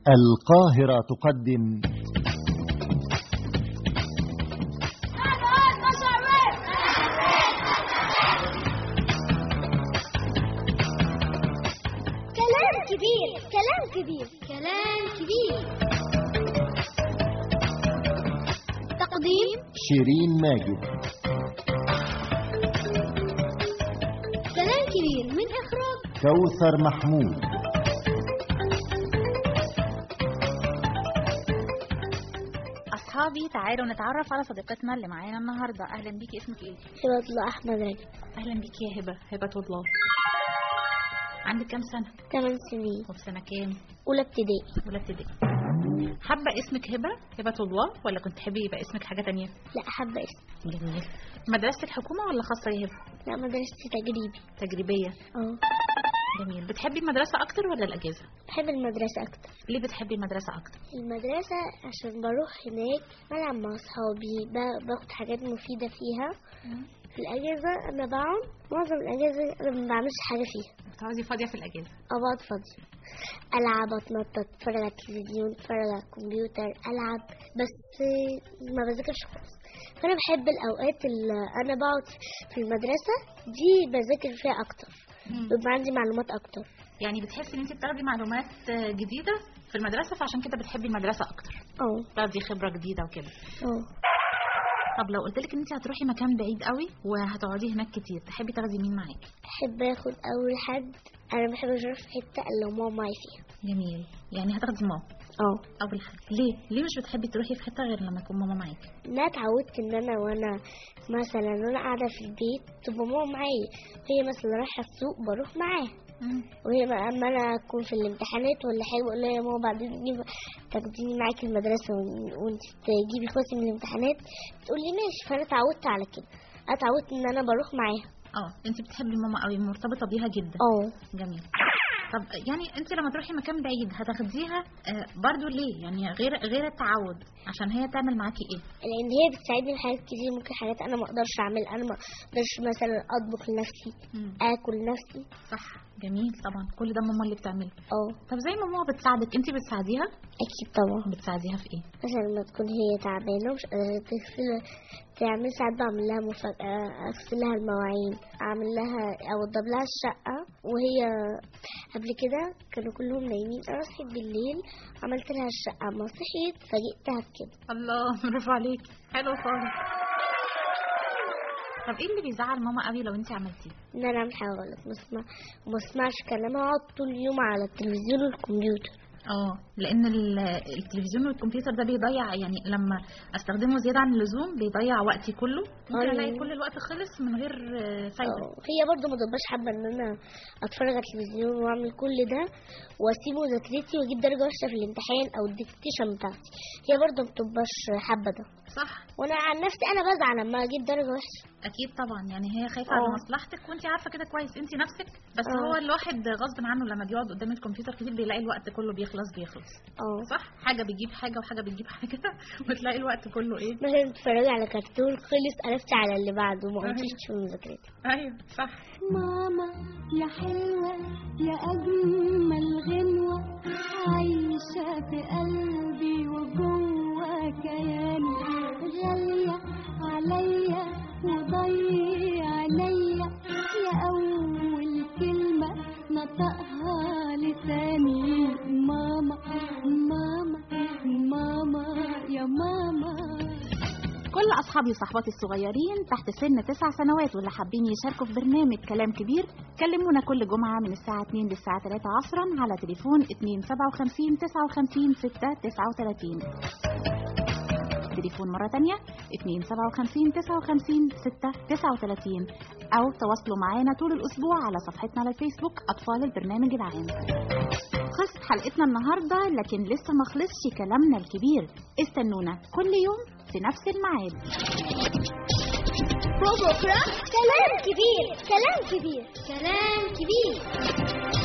القاهرة تقدم كلام كبير كلام كبير كلام كبير تقديم شيرين ماجد كلام كبير من إخراج كوثر محمود أصحابي تعالوا نتعرف على صديقتنا اللي معانا النهاردة أهلا بيكي اسمك إيه؟ هبة الله أحمد رجب أهلا بيكي يا هبة هبة الله عندك كام سنة؟ 8 سنين وفي سنة كام؟ أولى ابتدائي ولا ابتدائي؟ حابة اسمك هبة هبة الله ولا كنت تحبي يبقى اسمك حاجة تانية؟ لا حابة اسم جميل مدرستك حكومة ولا خاصة يا هبة؟ لا مدرستي تجريبي تجريبية اه جميل بتحبي المدرسة أكتر ولا الأجازة؟ بحب المدرسة أكتر ليه بتحبي المدرسة أكتر؟ المدرسة عشان بروح هناك بلعب مع أصحابي ب- باخد حاجات مفيدة فيها في الأجازة أنا بقعد معظم الأجازة أنا ما بعملش حاجة فيها بتقعدي فاضية في الأجازة أقعد فاضية ألعب أتنطط أتفرج على التلفزيون أتفرج على الكمبيوتر ألعب بس ما بذاكرش خالص فأنا بحب الأوقات اللي أنا بقعد في المدرسة دي بذاكر فيها أكتر بيبقى عندي معلومات أكتر يعني بتحسي إن أنت بتاخدي معلومات آه، جديدة في المدرسة فعشان كده بتحبي المدرسة أكتر اه بتاخدي خبرة جديدة وكده اه طب لو قلت لك ان انت هتروحي مكان بعيد قوي وهتقعدي هناك كتير تحبي تاخدي مين معاكي بحب اخد اول حد انا بحب اروح في حته اللي ماما معايا فيها جميل يعني هتاخدي ماما اه اول حاجه ليه ليه مش بتحبي تروحي في حته غير لما يكون ماما معاكي انا اتعودت ان انا وانا مثلا وانا قاعده في البيت تبقى ماما معايا هي مثلا رايحه السوق بروح معاها وهي ما- اما انا اكون في الامتحانات ولا حاجه اقول لها يا ماما بعدين تجيب تاخديني معاكي المدرسه ون- وانت تجيبي اخواتي من الامتحانات تقول لي ماشي فانا اتعودت على كده اتعودت ان انا بروح معاها اه انت بتحبي ماما قوي مرتبطه بيها جدا اه جميل طب يعني انت لما تروحي مكان بعيد هتاخديها آه برضو ليه يعني غير غير التعود عشان هي تعمل معاكي ايه لان هي بتساعدني في حاجات كتير ممكن حاجات انا ما اقدرش اعملها انا ما اقدرش مثلا اطبخ لنفسي اكل لنفسي صح جميل طبعا كل ده ماما اللي بتعمله اه طب زي ما ماما بتساعدك انت بتساعديها اكيد طبعا بتساعديها في ايه مثلا لما تكون هي تعبانه ومش قادره تغسل تعمل ساعات بعمل لها مفاجاه اغسل لها المواعين اعمل لها اوضب لها الشقه وهي قبل كده كانوا كلهم نايمين انا صحيت بالليل عملت لها الشقه ما صحيت فاجئتها بكده الله برافو عليك حلو خالص طب ايه اللي بيزعل ماما قوي لو انت عملتيه ان انا اعمل حاجه غلط ما اسمع وما اسمعش كلامها اقعد طول اليوم على التلفزيون والكمبيوتر اه لان ال- التلفزيون والكمبيوتر ده بيضيع يعني لما استخدمه زياده عن اللزوم بيضيع وقتي كله ممكن أيوة. الاقي كل الوقت خلص من غير آه، فايده اه هي برضو ما تبقاش حابه ان انا اتفرج على التلفزيون واعمل كل ده واسيب مذاكرتي واجيب درجه وحشه في الامتحان او الديكتيشن بتاعتي هي برضو ما بتبقاش حابه ده صح وانا عن نفسي انا بزعل لما اجيب درجه وحشه اكيد طبعا يعني هي خايفه على اه. مصلحتك وانت عارفه كده كويس انت نفسك بس اه. هو الواحد غصب عنه لما بيقعد قدام الكمبيوتر كتير بيلاقي الوقت كله بيخلص بيخلص اه صح حاجه بيجيب حاجه وحاجه بتجيب حاجه وتلاقي الوقت كله ايه مثلا تتفرجي على كرتون خلص قلبت على اللي بعده وما قمتيش في مذاكرتي ايوه صح ماما يا حلوة يا أجمل غنوة عايشة في قلبي وجوه كياني غالية عليا وضي عليا يا أول كلمة نطقها لساني ماما ماما ماما يا ماما كل أصحابي وصحباتي الصغيرين تحت سن تسع سنوات واللي حابين يشاركوا في برنامج كلام كبير كلمونا كل جمعة من الساعة 2 للساعة 3 عصرا على تليفون 257 59 6 39 تليفون مرة تانية 257 59 6 39 أو تواصلوا معانا طول الأسبوع على صفحتنا على الفيسبوك أطفال البرنامج العام خلصت حلقتنا النهاردة لكن لسه ما خلصش كلامنا الكبير استنونا كل يوم في نفس الميعاد بكره كلام كبير كلام كبير كلام كبير